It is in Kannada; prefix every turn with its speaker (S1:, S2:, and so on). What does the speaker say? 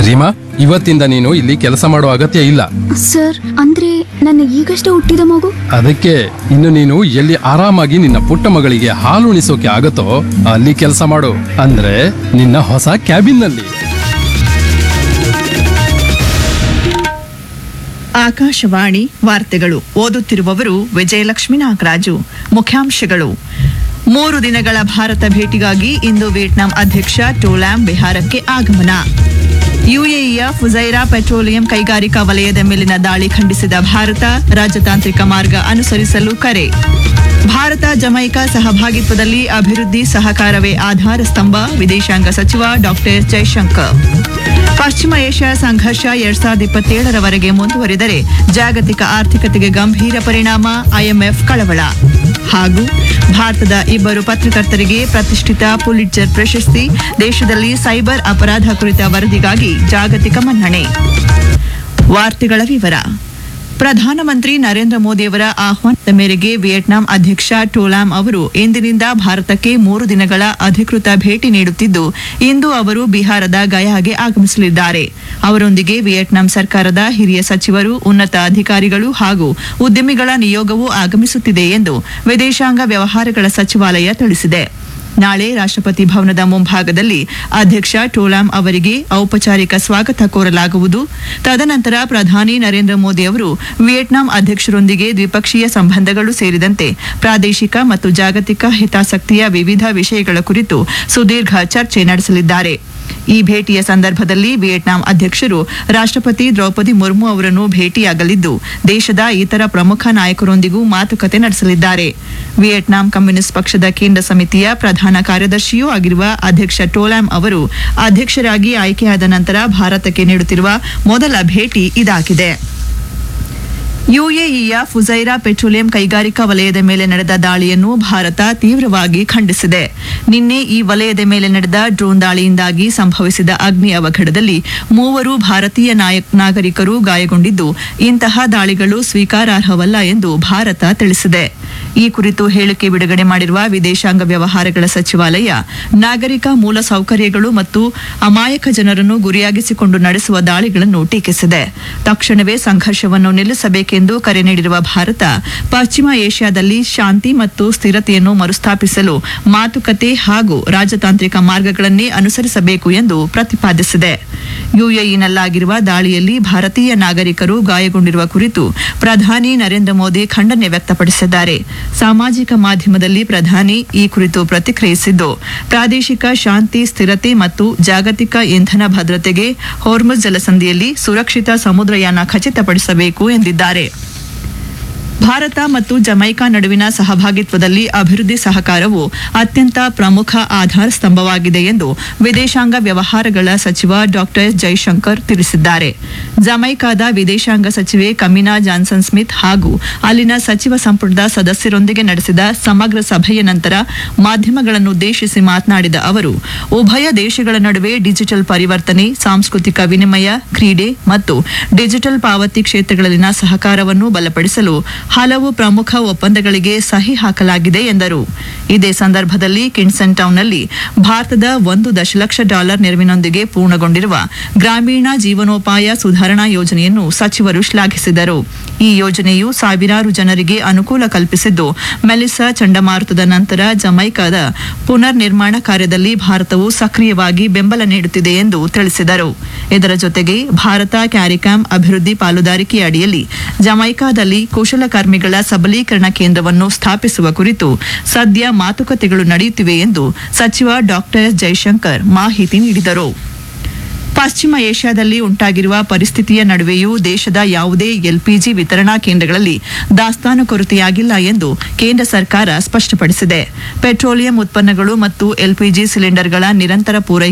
S1: ರೀಮಾ ಇವತ್ತಿಂದ ನೀನು ಇಲ್ಲಿ ಕೆಲಸ ಮಾಡೋ ಅಗತ್ಯ ಇಲ್ಲ
S2: ಸರ್ ಅಂದ್ರೆ ನನ್ನ ಈಗಷ್ಟೇ ಹುಟ್ಟಿದ ಮಗು
S1: ಅದಕ್ಕೆ ಇನ್ನು ನೀನು ಎಲ್ಲಿ ಆರಾಮಾಗಿ ನಿನ್ನ ಪುಟ್ಟ ಮಗಳಿಗೆ ಹಾಲು ಉಣಿಸೋಕೆ ಆಗತ್ತೋ ಅಲ್ಲಿ ಕೆಲಸ ಮಾಡು ಅಂದ್ರೆ ನಿನ್ನ ಹೊಸ ಕ್ಯಾಬಿನ್ ನಲ್ಲಿ
S3: ಆಕಾಶವಾಣಿ ವಾರ್ತೆಗಳು ಓದುತ್ತಿರುವವರು ವಿಜಯಲಕ್ಷ್ಮಿ ನಾಗರಾಜು ಮುಖ್ಯಾಂಶಗಳು ಮೂರು ದಿನಗಳ ಭಾರತ ಭೇಟಿಗಾಗಿ ಇಂದು ವಿಯೆಟ್ನಾಂ ಅಧ್ಯಕ್ಷ ಟೋಲಾಂ ಬಿಹಾರಕ್ಕೆ ಆಗಮನ ಯುಎಇಯ ಫುಜೈರಾ ಪೆಟ್ರೋಲಿಯಂ ಕೈಗಾರಿಕಾ ವಲಯದ ಮೇಲಿನ ದಾಳಿ ಖಂಡಿಸಿದ ಭಾರತ ರಾಜತಾಂತ್ರಿಕ ಮಾರ್ಗ ಅನುಸರಿಸಲು ಕರೆ ಭಾರತ ಜಮೈಕಾ ಸಹಭಾಗಿತ್ವದಲ್ಲಿ ಅಭಿವೃದ್ಧಿ ಸಹಕಾರವೇ ಆಧಾರ ಸ್ತಂಭ ವಿದೇಶಾಂಗ ಸಚಿವ ಡಾಕ್ಟರ್ ಜೈಶಂಕರ್ ಪಶ್ಚಿಮ ಏಷ್ಯಾ ಸಂಘರ್ಷ ಎರಡ್ ಸಾವಿರದ ಇಪ್ಪತ್ತೇಳರವರೆಗೆ ಮುಂದುವರಿದರೆ ಜಾಗತಿಕ ಆರ್ಥಿಕತೆಗೆ ಗಂಭೀರ ಪರಿಣಾಮ ಐಎಂಎಫ್ ಕಳವಳ ಹಾಗೂ ಭಾರತದ ಇಬ್ಬರು ಪತ್ರಕರ್ತರಿಗೆ ಪ್ರತಿಷ್ಠಿತ ಪುಲಿಟ್ಜರ್ ಪ್ರಶಸ್ತಿ ದೇಶದಲ್ಲಿ ಸೈಬರ್ ಅಪರಾಧ ಕುರಿತ ವರದಿಗಾಗಿ ಜಾಗತಿಕ ಮನ್ನಣೆ ವಾರ್ತೆಗಳ ವಿವರ ಪ್ರಧಾನಮಂತ್ರಿ ನರೇಂದ್ರ ಮೋದಿಯವರ ಆಹ್ವಾನದ ಮೇರೆಗೆ ವಿಯೆಟ್ನಾಂ ಅಧ್ಯಕ್ಷ ಟೋಲಾಂ ಅವರು ಇಂದಿನಿಂದ ಭಾರತಕ್ಕೆ ಮೂರು ದಿನಗಳ ಅಧಿಕೃತ ಭೇಟಿ ನೀಡುತ್ತಿದ್ದು ಇಂದು ಅವರು ಬಿಹಾರದ ಗಯಾಗೆ ಆಗಮಿಸಲಿದ್ದಾರೆ ಅವರೊಂದಿಗೆ ವಿಯೆಟ್ನಾಂ ಸರ್ಕಾರದ ಹಿರಿಯ ಸಚಿವರು ಉನ್ನತ ಅಧಿಕಾರಿಗಳು ಹಾಗೂ ಉದ್ಯಮಿಗಳ ನಿಯೋಗವೂ ಆಗಮಿಸುತ್ತಿದೆ ಎಂದು ವಿದೇಶಾಂಗ ವ್ಯವಹಾರಗಳ ಸಚಿವಾಲಯ ತಿಳಿಸಿದೆ ನಾಳೆ ರಾಷ್ಟ್ರಪತಿ ಭವನದ ಮುಂಭಾಗದಲ್ಲಿ ಅಧ್ಯಕ್ಷ ಟೋಲಾಂ ಅವರಿಗೆ ಔಪಚಾರಿಕ ಸ್ವಾಗತ ಕೋರಲಾಗುವುದು ತದನಂತರ ಪ್ರಧಾನಿ ನರೇಂದ್ರ ಮೋದಿ ಅವರು ವಿಯೆಟ್ನಾಂ ಅಧ್ಯಕ್ಷರೊಂದಿಗೆ ದ್ವಿಪಕ್ಷೀಯ ಸಂಬಂಧಗಳು ಸೇರಿದಂತೆ ಪ್ರಾದೇಶಿಕ ಮತ್ತು ಜಾಗತಿಕ ಹಿತಾಸಕ್ತಿಯ ವಿವಿಧ ವಿಷಯಗಳ ಕುರಿತು ಸುದೀರ್ಘ ಚರ್ಚೆ ನಡೆಸಲಿದ್ದಾರೆ ಈ ಭೇಟಿಯ ಸಂದರ್ಭದಲ್ಲಿ ವಿಯೆಟ್ನಾಂ ಅಧ್ಯಕ್ಷರು ರಾಷ್ಟ್ರಪತಿ ದ್ರೌಪದಿ ಮುರ್ಮು ಅವರನ್ನು ಭೇಟಿಯಾಗಲಿದ್ದು ದೇಶದ ಇತರ ಪ್ರಮುಖ ನಾಯಕರೊಂದಿಗೂ ಮಾತುಕತೆ ನಡೆಸಲಿದ್ದಾರೆ ವಿಯೆಟ್ನಾಂ ಕಮ್ಯುನಿಸ್ಟ್ ಪಕ್ಷದ ಕೇಂದ್ರ ಸಮಿತಿಯ ಪ್ರಧಾನ ಕಾರ್ಯದರ್ಶಿಯೂ ಆಗಿರುವ ಅಧ್ಯಕ್ಷ ಟೋಲಾಂ ಅವರು ಅಧ್ಯಕ್ಷರಾಗಿ ಆಯ್ಕೆಯಾದ ನಂತರ ಭಾರತಕ್ಕೆ ನೀಡುತ್ತಿರುವ ಮೊದಲ ಭೇಟಿ ಇದಾಗಿದೆ ಯುಎಇಯ ಫುಜೈರಾ ಪೆಟ್ರೋಲಿಯಂ ಕೈಗಾರಿಕಾ ವಲಯದ ಮೇಲೆ ನಡೆದ ದಾಳಿಯನ್ನು ಭಾರತ ತೀವ್ರವಾಗಿ ಖಂಡಿಸಿದೆ ನಿನ್ನೆ ಈ ವಲಯದ ಮೇಲೆ ನಡೆದ ಡ್ರೋನ್ ದಾಳಿಯಿಂದಾಗಿ ಸಂಭವಿಸಿದ ಅಗ್ನಿ ಅವಘಡದಲ್ಲಿ ಮೂವರು ಭಾರತೀಯ ನಾಯ- ನಾಗರಿಕರು ಗಾಯಗೊಂಡಿದ್ದು ಇಂತಹ ದಾಳಿಗಳು ಸ್ವೀಕಾರಾರ್ಹವಲ್ಲ ಎಂದು ಭಾರತ ತಿಳಿಸಿದೆ ಈ ಕುರಿತು ಹೇಳಿಕೆ ಬಿಡುಗಡೆ ಮಾಡಿರುವ ವಿದೇಶಾಂಗ ವ್ಯವಹಾರಗಳ ಸಚಿವಾಲಯ ನಾಗರಿಕ ಮೂಲ ಸೌಕರ್ಯಗಳು ಮತ್ತು ಅಮಾಯಕ ಜನರನ್ನು ಗುರಿಯಾಗಿಸಿಕೊಂಡು ನಡೆಸುವ ದಾಳಿಗಳನ್ನು ಟೀಕಿಸಿದೆ ತಕ್ಷಣವೇ ಸಂಘರ್ಷವನ್ನು ನಿಲ್ಲಿಸಬೇಕೆಂದು ಕರೆ ನೀಡಿರುವ ಭಾರತ ಪಶ್ಚಿಮ ಏಷ್ಯಾದಲ್ಲಿ ಶಾಂತಿ ಮತ್ತು ಸ್ಥಿರತೆಯನ್ನು ಮರುಸ್ಥಾಪಿಸಲು ಮಾತುಕತೆ ಹಾಗೂ ರಾಜತಾಂತ್ರಿಕ ಮಾರ್ಗಗಳನ್ನೇ ಅನುಸರಿಸಬೇಕು ಎಂದು ಪ್ರತಿಪಾದಿಸಿದೆ ಯುಎಇನಲ್ಲಾಗಿರುವ ದಾಳಿಯಲ್ಲಿ ಭಾರತೀಯ ನಾಗರಿಕರು ಗಾಯಗೊಂಡಿರುವ ಕುರಿತು ಪ್ರಧಾನಿ ನರೇಂದ್ರ ಮೋದಿ ಖಂಡನೆ ವ್ಯಕ್ತಪಡಿಸಿದ್ದಾರೆ ಸಾಮಾಜಿಕ ಮಾಧ್ಯಮದಲ್ಲಿ ಪ್ರಧಾನಿ ಈ ಕುರಿತು ಪ್ರತಿಕ್ರಿಯಿಸಿದ್ದು ಪ್ರಾದೇಶಿಕ ಶಾಂತಿ ಸ್ಥಿರತೆ ಮತ್ತು ಜಾಗತಿಕ ಇಂಧನ ಭದ್ರತೆಗೆ ಹೋರ್ಮುಜ್ ಜಲಸಂಧಿಯಲ್ಲಿ ಸುರಕ್ಷಿತ ಸಮುದ್ರಯಾನ ಖಚಿತಪಡಿಸಬೇಕು ಎಂದಿದ್ದಾರೆ ಭಾರತ ಮತ್ತು ಜಮೈಕಾ ನಡುವಿನ ಸಹಭಾಗಿತ್ವದಲ್ಲಿ ಅಭಿವೃದ್ಧಿ ಸಹಕಾರವು ಅತ್ಯಂತ ಪ್ರಮುಖ ಆಧಾರ ಸ್ತಂಭವಾಗಿದೆ ಎಂದು ವಿದೇಶಾಂಗ ವ್ಯವಹಾರಗಳ ಸಚಿವ ಡಾಕ್ಟರ್ ಜೈಶಂಕರ್ ತಿಳಿಸಿದ್ದಾರೆ ಜಮೈಕಾದ ವಿದೇಶಾಂಗ ಸಚಿವೆ ಕಮಿನಾ ಜಾನ್ಸನ್ ಸ್ಮಿತ್ ಹಾಗೂ ಅಲ್ಲಿನ ಸಚಿವ ಸಂಪುಟದ ಸದಸ್ಯರೊಂದಿಗೆ ನಡೆಸಿದ ಸಮಗ್ರ ಸಭೆಯ ನಂತರ ಮಾಧ್ಯಮಗಳನ್ನುದ್ದೇಶಿಸಿ ಮಾತನಾಡಿದ ಅವರು ಉಭಯ ದೇಶಗಳ ನಡುವೆ ಡಿಜಿಟಲ್ ಪರಿವರ್ತನೆ ಸಾಂಸ್ಕೃತಿಕ ವಿನಿಮಯ ಕ್ರೀಡೆ ಮತ್ತು ಡಿಜಿಟಲ್ ಪಾವತಿ ಕ್ಷೇತ್ರಗಳಲ್ಲಿನ ಸಹಕಾರವನ್ನು ಬಲಪಡಿಸಲು ಹಲವು ಪ್ರಮುಖ ಒಪ್ಪಂದಗಳಿಗೆ ಸಹಿ ಹಾಕಲಾಗಿದೆ ಎಂದರು ಇದೇ ಸಂದರ್ಭದಲ್ಲಿ ಕಿನ್ಸನ್ ಟೌನ್ನಲ್ಲಿ ಭಾರತದ ಒಂದು ದಶಲಕ್ಷ ಡಾಲರ್ ನೆರವಿನೊಂದಿಗೆ ಪೂರ್ಣಗೊಂಡಿರುವ ಗ್ರಾಮೀಣ ಜೀವನೋಪಾಯ ಸುಧಾರಣಾ ಯೋಜನೆಯನ್ನು ಸಚಿವರು ಶ್ಲಾಘಿಸಿದರು ಈ ಯೋಜನೆಯು ಸಾವಿರಾರು ಜನರಿಗೆ ಅನುಕೂಲ ಕಲ್ಪಿಸಿದ್ದು ಮೆಲಿಸಾ ಚಂಡಮಾರುತದ ನಂತರ ಜಮೈಕಾದ ಪುನರ್ ನಿರ್ಮಾಣ ಕಾರ್ಯದಲ್ಲಿ ಭಾರತವು ಸಕ್ರಿಯವಾಗಿ ಬೆಂಬಲ ನೀಡುತ್ತಿದೆ ಎಂದು ತಿಳಿಸಿದರು ಇದರ ಜೊತೆಗೆ ಭಾರತ ಕ್ಯಾರಿಕಾಂ ಅಭಿವೃದ್ಧಿ ಪಾಲುದಾರಿಕೆ ಅಡಿಯಲ್ಲಿ ಜಮೈಕಾದಲ್ಲಿ ಕುಶಲಕರ್ಮಿಗಳ ಸಬಲೀಕರಣ ಕೇಂದ್ರವನ್ನು ಸ್ಥಾಪಿಸುವ ಕುರಿತು ಸದ್ಯ ಮಾತುಕತೆಗಳು ನಡೆಯುತ್ತಿವೆ ಎಂದು ಸಚಿವ ಡಾಕ್ಟರ್ ಜೈಶಂಕರ್ ಮಾಹಿತಿ ನೀಡಿದರು ಪಶ್ಚಿಮ ಏಷ್ಯಾದಲ್ಲಿ ಉಂಟಾಗಿರುವ ಪರಿಸ್ಥಿತಿಯ ನಡುವೆಯೂ ದೇಶದ ಯಾವುದೇ ಎಲ್ಪಿಜಿ ವಿತರಣಾ ಕೇಂದ್ರಗಳಲ್ಲಿ ದಾಸ್ತಾನು ಕೊರತೆಯಾಗಿಲ್ಲ ಎಂದು ಕೇಂದ್ರ ಸರ್ಕಾರ ಸ್ಪಷ್ಟಪಡಿಸಿದೆ ಪೆಟ್ರೋಲಿಯಂ ಉತ್ಪನ್ನಗಳು ಮತ್ತು ಎಲ್ಪಿಜಿ ಸಿಲಿಂಡರ್ಗಳ ನಿರಂತರ ಪೂರೈಕೆ